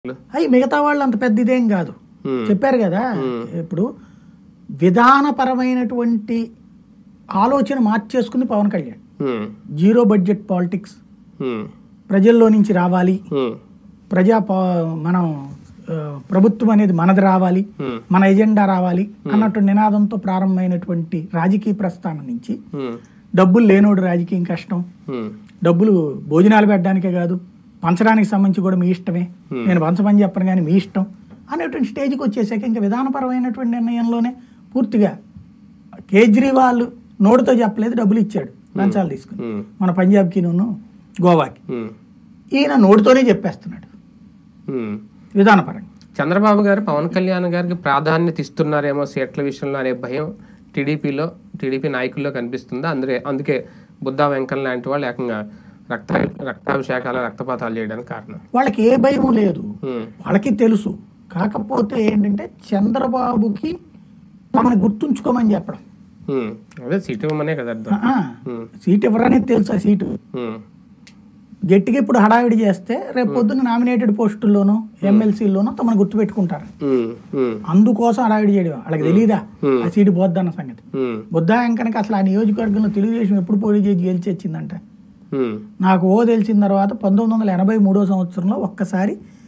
అవి మిగతా వాళ్ళు అంత పెద్ద ఇదేం కాదు Hmm. చెప్పారు కదా ఇప్పుడు విధానపరమైనటువంటి ఆలోచన మార్చేసుకుంది Pawan Kalyan um, zero budget politics um, ప్రజల్లో నుంచి రావాలి ఉమ్, ప్రజా పా- మనం ఆ, ప్రభుత్వం అనేది మనది రావాలి ఉమ్, మన ఎజెండా రావాలి అన్నట్టు నినాదంతో ప్రారంభమైనటువంటి రాజకీయ ప్రస్థానం నుంచి ఉమ్, డబ్బులు లేనోడు రాజకీయం కష్టం ఉమ్, డబ్బులు భోజనాలు పెట్టడానికే కాదు పంచడానికి సంబంధించి కూడా మీ ఇష్టమే నేను పంచమని చెప్పను కానీ మీ ఇష్టం అనేటువంటి స్టేజ్కి వచ్చేసాక ఇంకా విధానపరమైనటువంటి నిర్ణయంలోనే పూర్తిగా కేజ్రీవాల్ నోటితో చెప్పలేదు డబ్బులు ఇచ్చాడు లంచాలు తీసుకుని ఉమ్, మన పంజాబ్కి నూను గోవాకి ఉమ్, ఈయన నోటితోనే చెప్పేస్తున్నాడు ఉమ్. విధానపరంగా చంద్రబాబు గారు పవన్ కళ్యాణ్ గారికి ప్రాధాన్యత ఇస్తున్నారేమో సీట్ల విషయంలో అనే భయం టీడీపీలో టీడీపీ నాయకుల్లో కనిపిస్తుంది అందుకే అందుకే బుద్ధా వెంకన్న లాంటి వాళ్ళు ఏకంగా రక్త రక్తాభిషేకాల రక్తపాతాలు చేయడానికి కారణం వాళ్ళకి ఏ భయం లేదు ఉమ్, వాళ్ళకి తెలుసు కాకపోతే ఏంటంటే చంద్రబాబుకి తమని గుర్తుంచుకోమని చెప్పడం ఉమ్. అదే సీట్ ఇవ్వమనే కదా అర్థం ఆ, ఉమ్, సీట్ ఎవరనేది తెలుసు ఆ సీటు ఉమ్, గట్టిగా ఇప్పుడు హడావిడి చేస్తే రేపు పొద్దున్న నామినేటెడ్ పోస్టుల్లోనూ ఎమ్మెల్సీల్లోనూ తమను గుర్తుపెట్టుకుంటారు ఉమ్, ఉమ్, అందుకోసం హడావిడి చేయడం వాళ్ళకి తెలియదా ఆ సీటు పోద్దన్న సంగతి ఉమ్, బుద్ధా వెంకనకి అసలు ఆ నియోజకవర్గంలో తెలుగుదేశం ఎప్పుడు పోటీ చేసి గెలిచి వచ్చిందంట ఉమ్, నాకు ఓ తెలిసిన తర్వాత పంతొమ్మిది వందల ఎనభై మూడో సంవత్సరంలో ఒక్కసారి